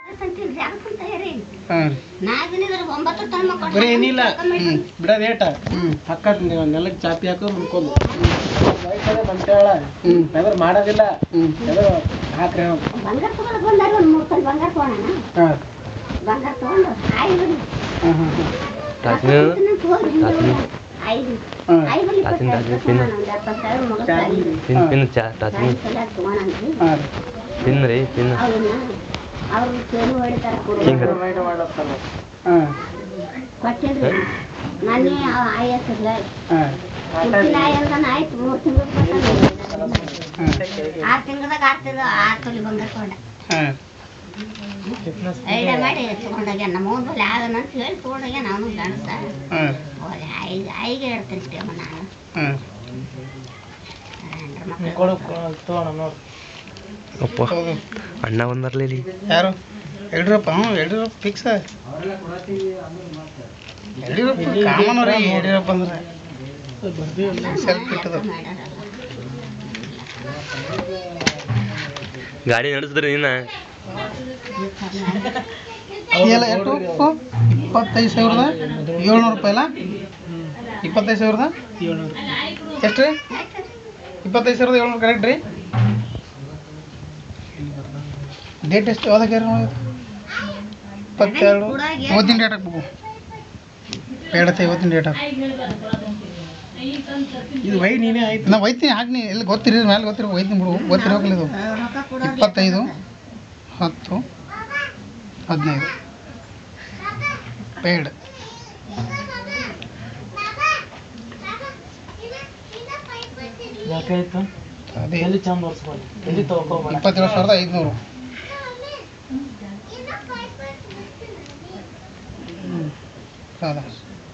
ಹಾಂ ಬರೀ ಏನಿಲ್ಲ ಹ್ಞೂ ಬಿಡೋದು ಏಟ ಹ್ಞೂ ಹಕ್ಕ ನೆಲಕ್ಕೆ ಚಾಪಿ ಹಾಕೋ ಮುನ್ಕೊಂಡು ವಯಸ್ಸಲ್ಲೇ ಬಂತೇಳ ಹ್ಞೂ ಎದ್ರ ಮಾಡೋದಿಲ್ಲ ಹ್ಞೂ ಎದ್ರ ಹಾಕ್ರಿ ಅವ್ನು. ಬಂಗಾರ ತಗೊಳಕ್ ಬಂದಾರ ಒಂದ್ ಮೂರ್ ತೊಲಿ ಬಂಗಾರ ತಗೋಣ ಹಾಂ ಬಂಗಾರ ತಗೊಂಡು ಐದು ಹಾಂ ಹಾಂ ಹಾಂ ರಾತ್ರಿ ಐದು ಹಾಂ ಐದು ರಾತ್ರಿ ರಾತ್ರಿ ಪಿನ್ ಪಿನ್ ಪಿನ್ ಚಾ ರಾತ್ರಿ ತಗೋಣಂದ್ರಿ ಹಾಂ ರೀ ಪಿನ್ ರೀ ಪಿನ್ ಅವ್ರನ್ನ ಅವ್ರು ಚೇರು ಹೊಡಿತಾರ ಹಿಂಗ ಕೊಡು ರೈಡ್ ಮಾಡತ್ತಾನ ಹಾಂ ಕೊಟ್ಟಿಲ್ರಿ ನಾನೇ ಆಯಸ್ಸಲ್ಲ ಹಾಂ ಹುಟ್ಟಿನ ಆಯಲ್ದಾನ ಆಯ್ತು ಮೂರು ತಿಂಗಳು ಹಾಂ ಆರು ತಿಂಗಳದಾಗ ಆರು ತಿಂಗಳು ಆರು ತೊಲಿ ಬಂಗಾರ ತಗೊಂಡ ಹಾಂ ಐಡಿಯಾ ಮಾಡಿ ತಗೊಂಡಾಗ ನಮ್ಮ ಮುಂದೆ ಆಗನ ಅಂತ ಹೇಳಿ ತಗೊಂಡಾಗ ನಾನು ಗಣಸ ಹಾಂ ಐದು ಐಗೆ ಹೇಳ್ತೀನಿ ಅಮ್ಮ ನಾನು ಹಾಂ ಹೆಂಡ್ರ ಮಕ್ಳು ಕೊಡು ತಗೋಣ ನೋಡು ಅಪ್ಪ ಅಣ್ಣ ಬಂದಾರ್ಲಿ ಇಲ್ಲಿ ಯಾರು ಯಡಿಯೂರಪ್ಪ ಹ್ಞೂ ಯಡಿಯೂರಪ್ಪ ಫಿಕ್ಸ್ ಯಡಿಯೂರಪ್ಪ ಕಾಮನ್ ರೀ ಯಡಿಯೂರಪ್ಪ ಅಂದ್ರೆ ಸೆಲ್ಫ್ ಇಟ್ಟದ ಮಾಡ್ಯಾರಲ್ಲ ಗಾಡಿ ನಡೆಸಿದ್ರಿ ನೀನ ಎಲ್ಲ ಎಷ್ಟು ಇಪ್ಪತ್ತೈದು ಸಾವಿರದ ಏಳ್ನೂರು ರೂಪಾಯಿ ಅಲ್ಲ ಇಪ್ಪತ್ತೈದು ಸಾವಿರದ ಏಳ್ನೂರು ಎಷ್ಟು ರೀ ಇಪ್ಪತ್ತೈದು ಸಾವಿರದ ಏಳ್ನೂರು ಕರೆಕ್ಟ್ ರೀ ಡೇಟ್ ಎಷ್ಟು ಯಾವ್ದಕ್ಕೆ ಇಪ್ಪತ್ತೆರಡು ಇವತ್ತಿನ ಡೇಟ್ ಹಾಕ್ಬೇಕು ಬೇಡತ್ತೆ ಇವತ್ತಿನ ಡೇಟ್ ಹಾಕು ಇದು ವೈ ನೀನೇ ಆಯ್ತು ನಾ ಒಯ್ತೀನಿ ಹಾಕಿ ಎಲ್ಲಿ ಗೊತ್ತಿರಿ ಮೇಲೆ ಗೊತ್ತಿರೋ ಒಯ್ತೀನಿ ಬಿಡು ಗೊತ್ತಿರೋಕ್ಕಿಲ್ಲ ಇದು ರೊಕ್ಕ ಕೊಡೋದು ಇಪ್ಪತ್ತೈದು ಹತ್ತು ಹದಿನೈದು ಪೇಡ್ ಯಾಕಾಯ್ತು ಅದೇ ಎಲ್ಲಿ ಚಂದ ಒರ್ಸ್ಬೋದು ಎಲ್ಲಿ ತಗೋಬೇಡ ಇಪ್ಪತ್ತೇಳು ಸಾವಿರದ ಐದುನೂರು ಹೌದಾ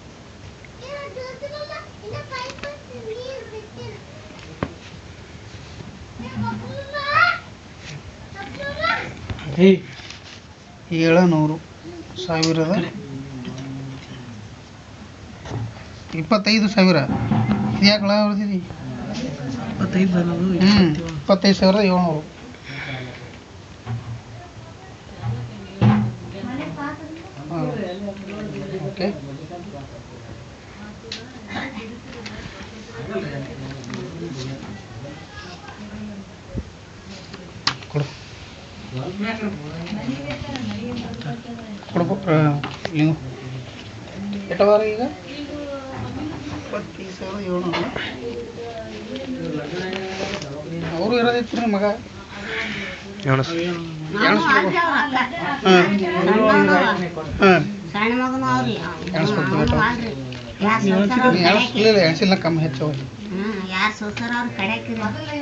ಏ ಏಳುನೂರು ಸಾವಿರದ ಇಪ್ಪತ್ತೈದು ಸಾವಿರ ಇದು ಯಾಕೆ ಒಳಗೆ ಬರ್ದಿರಿ ಇಪ್ಪತ್ತೈದು ಅನ್ನೋದು ಹ್ಞೂ ಇಪ್ಪತ್ತೈದು ಸಾವಿರದ ಏಳ್ನೂರು ಓಕೆ ಕೊಡು ಕೊಡ್ಬೇಕು ನೀವು ಎಷ್ಟವಾರ ಈಗ ಇಪ್ಪತ್ತೈದು ಸಾವಿರದ ಏಳ್ನೂರು ಅವರು ಇರೋದಿತ್ತು ರೀ ಮಗ ಎಣಸ್ ನಾನು ಅಜ್ಜ ಅವ್ರ ಅಕ್ಕ. ಹಾಂ ಸಣ್ಣ ಮಗನು ಹಾಂ ಸಣ್ಣ ಮಗನು ಅವ್ರಿ ಎಣಿಸ್ಕೊಡ್ತೀವಿ ಅವ್ನು ಆಯ್ತು. ಮಾಡ್ರಿ ಯಾರ್ ಸಂಸಾರ ಅವ್ರ್ ಕಡ್ಯಾಕಿರಿ. ಎಣಿಸ್ಲಿಲ್ಲ ಎಣಿಸಿಲ್ಲ ಕಮ್ಮಿ ಹೆಚ್ಚು ಅವ್ರು ಹ್ಮ್ ಯಾರ್ ಸಂಸಾರ ಅವ್ರ ಕಡ್ಯಾಕಿರಿ.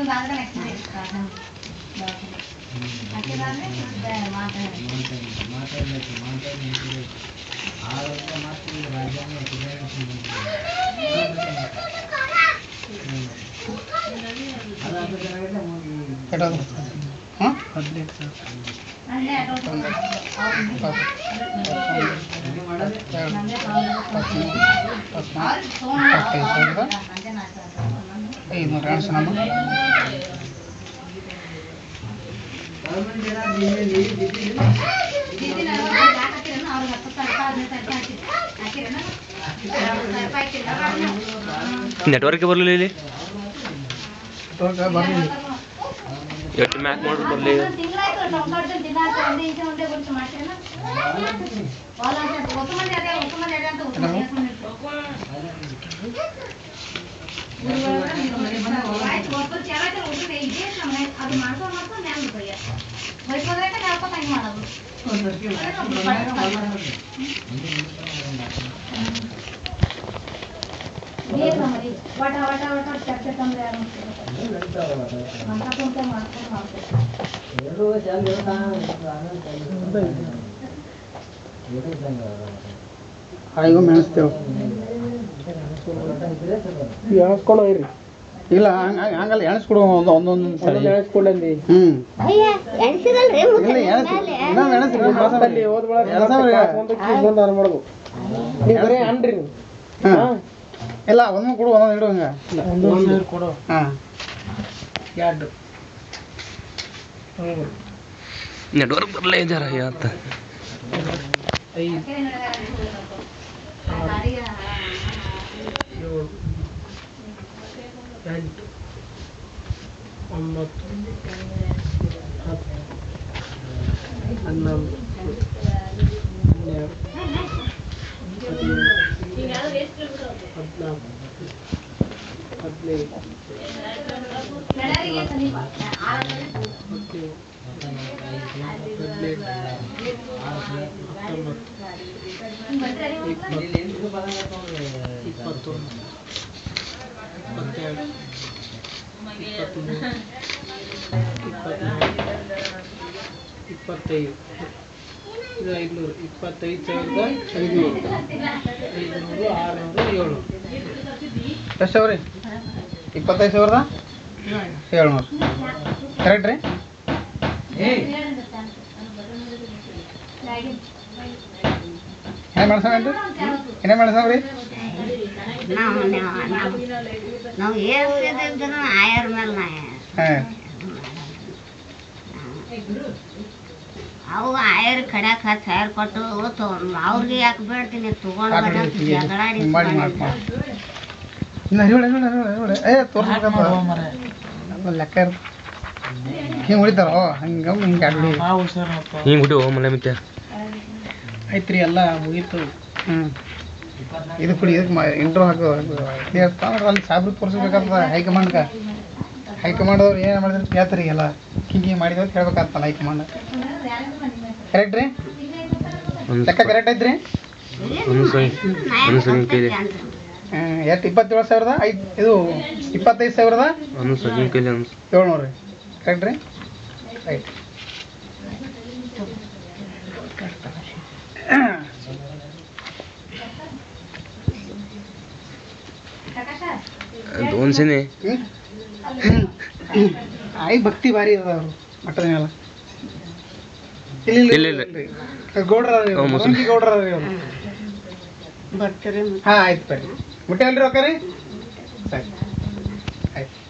ಎಷ್ಟದು ಹಾಂ ಹದಿನೈದು ಸಾವಿರ ಇಪ್ಪತ್ತೈದು ಸಾವಿರದ ಐನೂರು ಎಣಿಸು ನಮ್ಮ ನೆಟ್ವರ್ಕ್ ಬರಲಿಲ್ಲ ಇಲ್ಲಿ ನೆಟ್ವರ್ಕ್ ಬರಲಿ ಎಷ್ಟು ಮ್ಯಾಕ್ ಮಾಡ್ಬಿಟ್ಟು ಬರಲಿ ಈಗ ಮೆಣಸ್ತೇವೆ ಎಣಸ್ಕೊಂಡು ಹೋಗ್ರಿ ಇಲ್ಲ ಹಂಗ ಹಂಗಲ್ಲ ಎಣಿಸ್ಕೊಡು ಒಂದು ಒಂದೊಂದು ಸರಿ ಎಣಸ್ಕೊಂಡಂದಿ ಹ್ಞೂ ಅಯ್ಯ ಎಣ್ಸಿರಲ್ರಿ ಇಲ್ಲ ಮುದ್ದೆ ಎಣಿಸ್ ಮೇಲೆ. ಇನ್ನೊಮ್ಮೆ ಎಣಿಸ್ರಿ ಅಲ್ಲಿ ಹೋದ ಎಣಸವ್ರಿ. ಬಂದು ಅನ್ ಮಾಡ್ಬೇಕು ನೀವು ಬರೀ ಅನ್ರಿ ನೀವು ಹಾಂ ಇಲ್ಲ ಒಂದೊಂದು ಕೊಡು ಒಂದೊಂದು ಇಡು ಹಂಗೆ ಒಂದೊಂದು ಸಾವಿರ ಕೊಡು ಹಾಂ ಎರಡು ಹ್ಞೂ ನೆಟ್ವರ್ಕ್ ಬರಲೇ ಜರ ಇವತ್ತು ಐದು ಏಳು ಎಂಟು ಒಂಬತ್ತು ಹತ್ತು ಹನ್ನೊಂದು ಹನ್ನೆರಡು ಹದಿಮೂರು ಹದಿನಾಲ್ಕು ಹದಿನೈದು ಹದಿನೇಳು ಹದಿನೆಂಟು ಹತ್ತೊಂಬತ್ತು ಇಪ್ಪತ್ತು ಇಪ್ಪತ್ತೊಂದು ಇಪ್ಪತ್ತೆರಡು ಇಪ್ಪತ್ತ್ಮೂರು ಇಪ್ಪತ್ತ್ನಾಲ್ಕು ಇಪ್ಪತ್ತೈದು ಇದು ಐದುನೂರು ಇಪ್ಪತ್ತೈದು ಸಾವಿರದ ಐದುನೂರು ಐದುನೂರು ಆರುನೂರು ಏಳ್ನೂರು ಎಷ್ಟು ಸಾವಿರ ರೀ ಇಪ್ಪತ್ತೈದು ಸಾವಿರದ ಏಳ್ನೂರು ಕರೆಕ್ಟ್ ರೀ ಏನೇ ಮಾಡ್ಸವೇನ್ರಿ ಏನೇ ಮಾಡ್ಸವ್ರಿ ನಾವು ನಾವು ನಾವು ನಾವು ಏಸಿದ್ರು ಆಯರ್ ಮೇಲೆ ನಾ ಹಾಂ ಅವು ಆಯರ್ ಕಡ್ಯಾಕ ಹತ್ತು ಸಾವಿರ ಕೊಟ್ಟು ತಗೊಂಡು ಅವ್ರಿಗೆ ಯಾಕೆ ಬೇಡ್ತೀನಿ ತಗೊಂಡು ಬರ ಅಂತ ಜಗಳಾಡಿ ಮಾಡಿ ಮಾಡಿ ಮಾಡಿ ಇಲ್ಲ ಹರಿವಳೆ ಹರಿವಳೆ ಹರಿವಳೆ ಹರಿವಳೆ ಏ ತೋರ್ಸ್ಬೇಕಂತ ಅದು ಲೆಕ್ಕ ಇರ್ತದೆ ಹಿಂಗೆ ಹೊಡಿತಾರೋ ಹಂಗೆ ಹಿಂಗೆ ಅಡ್ಡಿ ನಾವು ಹುಷಾರಪ್ಪ ಹಿಂಗೆ ಬಿಟ್ಟು ಮನೆ ಮತ್ತೆ ಆಯ್ತ್ರಿ ಎಲ್ಲ ಮುಗೀತು ಹ್ಞೂ ಇದು ಕುಡಿ ಇದಕ್ಕೆ ಮಾ ಇಂಟ್ರೋ ಹಾಕು ಹೇಳ್ತಾವ್ರ ಅಲ್ಲಿ ಸಾಬ್ರು ತೋರಿಸ್ಬೇಕಾಗ್ತದ ಹೈಕಮಾಂಡ್ಗೆ ಹೈಕಮಾಂಡ್ ಅವ್ರು ಏನು ಮಾಡಿದ್ರೆ ಕೇಳ್ತಾರೆ ಎಲ್ಲ ಹಿಂಗೆ ಹಿಂಗೆ ಮಾಡಿದ್ರೆ ಹೇಳ್ಬೇಕಾಗ್ತಲ್ಲ ಹೈಕಮಾಂಡ್ ಕರೆಕ್ಟ್ ರೀ ಒಂದು ಲೆಕ್ಕ ಕರೆಕ್ಟ್ ಐತ್ರಿ ಒಂದು ಸೈ ಒಂದು ಸೈ ಕೈಲಿ ಎಷ್ಟು ಇಪ್ಪತ್ತೇಳು ಸಾವಿರದ ಐದು ಇದು ಇಪ್ಪತ್ತೈದು ಸಾವಿರದ ಒಂದು ಸೈ ಕೈಲಿ ಒಂದು ಏಳ್ನೂರು ರೀ ಕರೆಕ್ಟ್ ರೀ ರೈಟ್ ಒಂದು ಸೀನೆ ಆಯ್ ಭಕ್ತಿ ಭಾರಿ ಅದ ಅವರು ಮಠದ ಮೇಲೆ ಇಲ್ಲ ಇಲ್ಲ, ಇಲ್ಲ ಇಲ್ಲ. ಇಲ್ಲ ಗೌಡ್ರ ಹ್ಞೂ, ಮುಸ್ಲಿಂ. ಗೌಡ್ರ ರೀ ಅವರು ಬರ್ತೀರಿ ಹಾಂ ಆಯ್ತು ಬರ್ರಿ ಮುಟ್ಟೆ ಅಲ್ರಿ ರೊಕ್ಕ ರೀ ಸರಿ ಆಯ್ತು